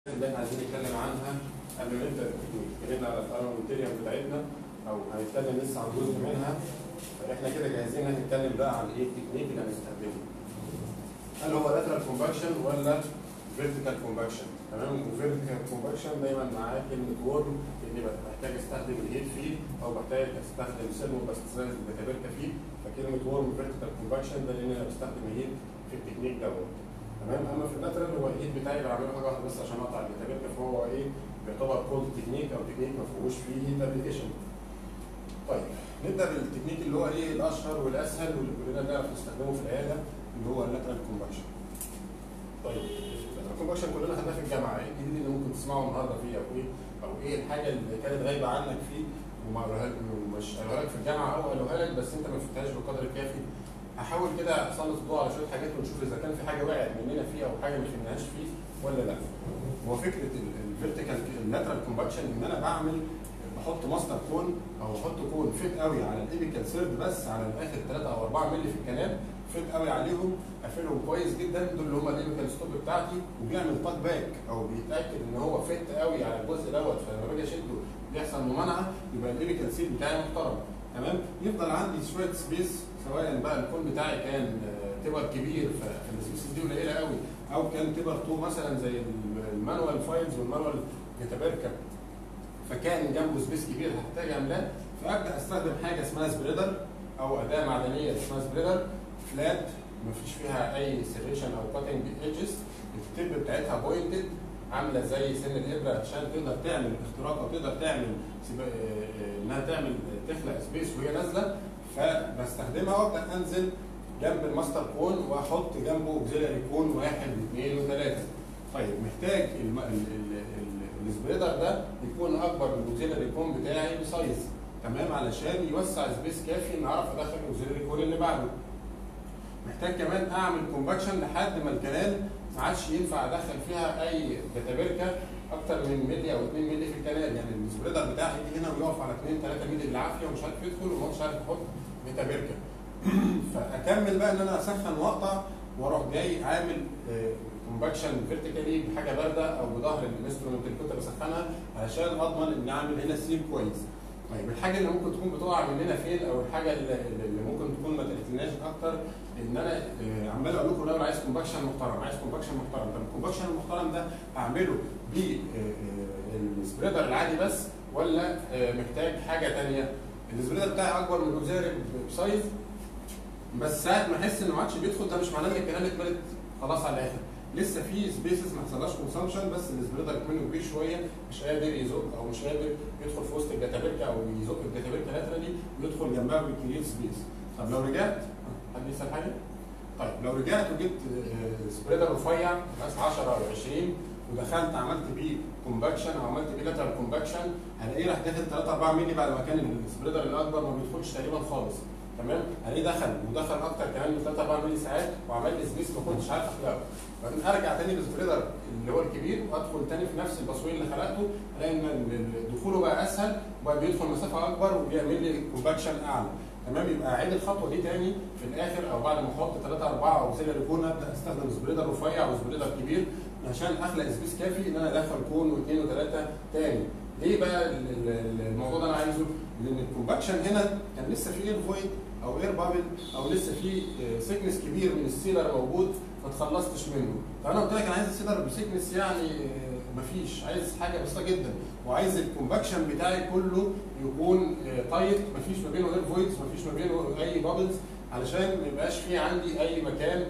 اللي احنا عايزين نتكلم عنها قبل ما نبدا التكنيك اتكلمنا على الارما ماتيريال بتاعتنا او هنتكلم لسه عن جزء منها فاحنا كده جاهزين هنتكلم بقى عن ايه التكنيك اللي هنستخدمه هل هو لاترال كومباكشن ولا فيرتيكال كومباكشن تمام وفيرتيكال كومباكشن دايما معاه كلمه وورم اني بحتاج استخدم الهيت فيه او بحتاج استخدم سيرمو باسترايز بتابركا فيه فكلمه وورم فيرتيكال كومباكشن ده لان انا بستخدم الهيت في التكنيك دوت تمام اما في اللاترال هو الهيت بتاعي بعمله حاجه واحده بس عشان اقطع البتابركا فهو ايه بيعتبر كولد تكنيك او تكنيك ما فيهوش فيه هيت ابلكيشن طيب نبدا بالتكنيك اللي هو ايه الاشهر والاسهل واللي كلنا بنعرف نستخدمه في العياده اللي هو اللاترال كومباكشن طيب اللاترال كومباكشن كلنا خدناه في الجامعه ايه الجديد اللي ممكن تسمعه النهارده فيه او ايه او ايه الحاجه اللي كانت غايبه عنك فيه وما قالوها لك مش قالوها لك في الجامعه او قالوها لك بس انت ما فهمتهاش بالقدر الكافي هحاول كده اسلط الضوء على شويه حاجات ونشوف اذا كان في حاجه وقعت مننا فيه او حاجه ما فهمناهاش فيه ولا لا. هو فكره الفيرتيكال اللاترال كومباكشن ان انا بعمل بحط ماستر كون او بحط كون فيت قوي على الايبيكال سيرد بس على الاخر 3 او 4 مللي في الكنال فيت قوي عليهم قافلهم كويس جدا دول اللي هم الايبيكال ستوب بتاعتي وبيعمل تاك باك او بيتاكد ان هو فيت قوي على الجزء دوت فلما باجي اشده بيحصل ممانعه يبقى الايبيكال سيل بتاعي محترم تمام يفضل عندي شويه سبيس سواء بقى الكون بتاعي كان تبر كبير فالسبيس دي قليله قوي او كان تبر 2 مثلا زي المانوال فايلز والمانوال ميتابركا فكان جنبه سبيس كبير هحتاج املاه فابدا استخدم حاجه اسمها سبريدر او اداه معدنيه اسمها سبريدر فلات ما فيش فيها اي سيريشن او كاتنج ايدجز التب بتاعتها بوينتد عامله زي سن الابره عشان تقدر تعمل اختراق او تقدر تعمل انها تعمل تخلق سبيس وهي نازله فبستخدمها وابدا انزل جنب الماستر كون واحط جنبه اوكسيلري كون واحد واثنين وثلاثه. طيب محتاج الم... ال... ال... ال... السبريدر ده يكون اكبر من الاوكسيلري كون بتاعي بسايز تمام علشان يوسع سبيس كافي ان اعرف ادخل الاوكسيلري كون اللي بعده. محتاج كمان اعمل كومباكشن لحد ما الكنال ما عادش ينفع ادخل فيها اي بتابركه اكتر من ملي او 2 ملي في الكنال يعني السبريدر بتاعي يجي هنا ويقف على 2 3 ملي بالعافيه ومش عارف يدخل ومش عارف يحط بتابركه فاكمل بقى ان انا اسخن واقطع واروح جاي عامل كومباكشن فيرتيكالي بحاجه بارده او بظهر الانسترومنت اللي كنت بسخنها علشان اضمن ان اعمل هنا سيل كويس. طيب الحاجه اللي ممكن تكون بتقع مننا فين او الحاجه اللي, اللي ممكن تكون ما تقتلناش اكتر ان انا عمال اقول لكم انا عايز كومباكشن محترم عايز كومباكشن محترم طب الكومباكشن المحترم ده اعمله بالسبريدر العادي بس ولا محتاج حاجه ثانيه؟ السبريدر بتاعي اكبر من الاوكسيلري بسايز بس ساعه ما احس انه ما عادش بيدخل ده مش معناه ان الكنال اتملت خلاص على الاخر لسه في سبيسز ما حصلهاش كونسامشن بس السبريدر منه كبير شويه مش قادر يزق او مش قادر يدخل في وسط الجتابركه او يزق الجتابركه لاترالي ويدخل جنبها ويكريت سبيس طب لو رجعت حد يسال حاجه؟ طيب لو رجعت وجبت سبريدر رفيع مقاس 10 او 20 ودخلت عملت بيه كومباكشن او عملت بيه لاترال كومباكشن هلاقيه راح داخل 3 4 مللي بعد ما كان السبريدر الاكبر ما بيدخلش تقريبا خالص تمام هلاقيه دخل ودخل اكتر كمان من 3 4 مللي ساعات وعمل لي سبيس ما كنتش عارف اخلقه بعدين ارجع تاني للسبريدر اللي هو الكبير وادخل تاني في نفس البصوير اللي خلقته الاقي ان دخوله بقى اسهل وبقى بيدخل مسافه اكبر وبيعمل لي كومباكشن اعلى تمام يبقى اعيد الخطوه دي تاني في الاخر او بعد ما احط 3 4 او سيلر كون ابدا استخدم سبريدر رفيع وسبريدر كبير عشان اخلق سبيس كافي ان انا ادخل كون واثنين وثلاثه تاني ليه بقى الموضوع ده انا عايزه؟ لان الكومباكشن هنا كان لسه في اير فويد او اير بابل او لسه في سيكنس كبير من السيلر موجود ما اتخلصتش منه فانا قلت لك انا عايز السيلر بسيكنس يعني مفيش عايز حاجه بسيطه جدا وعايز الكومباكشن بتاعي كله يكون تايت مفيش ما بينه اير فويدز مفيش ما بينه اي بابلز علشان ما يبقاش في عندي اي مكان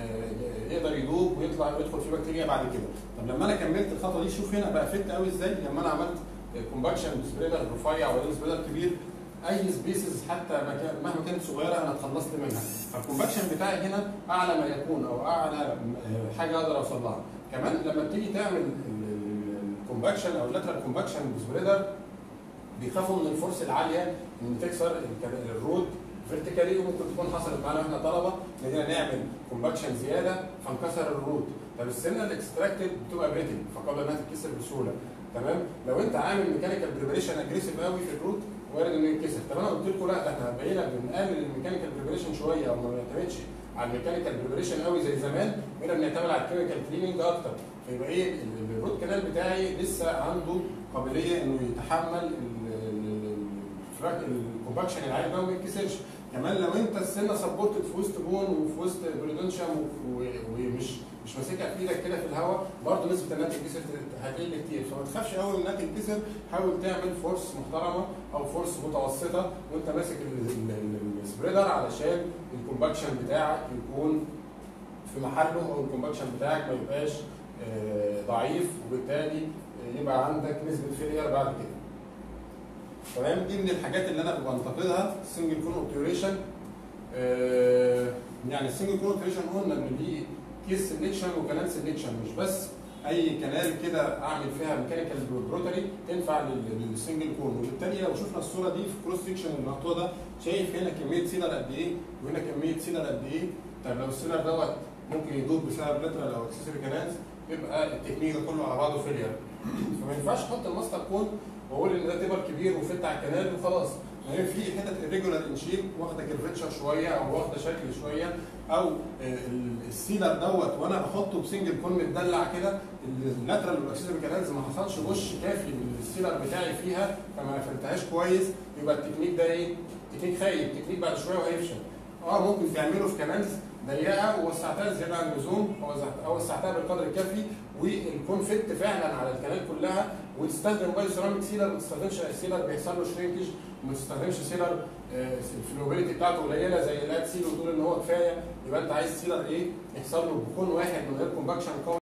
يقدر يدوب ويطلع ويدخل فيه بكتيريا بعد كده طب لما انا كملت الخطوه دي شوف هنا بقى فت قوي ازاي لما انا عملت كومباكشن سبريدر رفيع ولا سبريدر كبير اي سبيسز حتى مكان مهما كانت صغيره انا اتخلصت منها فالكومباكشن بتاعي هنا اعلى ما يكون او اعلى حاجه اقدر اوصل لها كمان لما بتيجي تعمل الكومباكشن او اللاترال كومباكشن بسبريدر بيخافوا من الفرصه العاليه ان تكسر الرود فيرتيكالي وممكن تكون حصلت معانا واحنا طلبه بدينا نعمل كومباكشن زياده فانكسر الروت طب السنه الاكستراكتد بتبقى بريتل فقبل انها تتكسر بسهوله تمام لو انت عامل ميكانيكال بريبريشن اجريسيف قوي في الروت وارد انه ينكسر طب انا قلت لكم لا ده احنا بقينا بنقلل الميكانيكال بريبريشن شويه او ما بنعتمدش على الميكانيكال بريبريشن قوي زي زمان بقينا بنعتمد على الكيميكال كليننج اكتر فيبقى ايه ال- الروت كانال بتاعي لسه عنده قابليه انه يتحمل ال- ال- ال- الفراك- الكومباكشن العالي ده وما يتكسرش كمان لو انت السنه سبورتد في وسط بون وفي وسط بريدونشيوم و- و- ومش مش ماسكها في ايدك كده في الهواء برضه نسبه انها تتكسر هتقل كتير فما تخافش قوي انها تتكسر حاول تعمل فورس محترمه او فورس متوسطه وانت ماسك ال- ال- ال- السبريدر علشان الكومباكشن بتاعك يكون في محله او الكومباكشن بتاعك ما يبقاش آه، ضعيف وبالتالي آه، يبقى عندك نسبه فيلير بعد كده. تمام دي من الحاجات اللي انا بنتقدها السنجل كون اوبتيوريشن يعني السنجل كون اوبتيوريشن قلنا ان دي كيس سelection وكلام سelection مش بس اي كنال كده اعمل فيها ميكانيكال بروتري تنفع لل- للسنجل كون وبالتالي لو شفنا الصوره دي في كروس سيكشن المقطوع ده شايف هنا كميه سيلر قد ايه وهنا كميه سيلر قد ايه طب لو السيلر دوت ممكن يدوب بسبب لترال او اكسسوري كانالز يبقى التكنيك ده كله على بعضه فيلير فما ينفعش احط الماستر كون واقول ان ده تبر كبير وفت على الكنال وخلاص يعني في حتت irregular ان شيب واخده كيرفتشر شويه او واخده شكل شويه او آه، ال- السيلر دوت وانا بحطه بسنجل كون متدلع كده اللاترال والاكسسوري كانالز ما حصلش وش كافي للسيلر بتاعي فيها فما قفلتهاش كويس يبقى التكنيك ده ايه؟ تكنيك خايب تكنيك بعد شويه وهيفشل اه ممكن تعمله في كانالز ضيقه ووسعتها زياده عن اللزوم او وزعت- او وسعتها بالقدر الكافي والكون فت فعلا على الكنال كلها وتستخدم بايو سيراميك سيلر ما تستخدمش سيلر بيحصل له شرينكج وما تستخدمش سيلر آه، الفلوبيليتي بتاعته قليله زي اللاد سيل وتقول ان هو كفايه يبقى انت عايز سيلر ايه يحصل له بكون واحد من غير كومباكشن قوي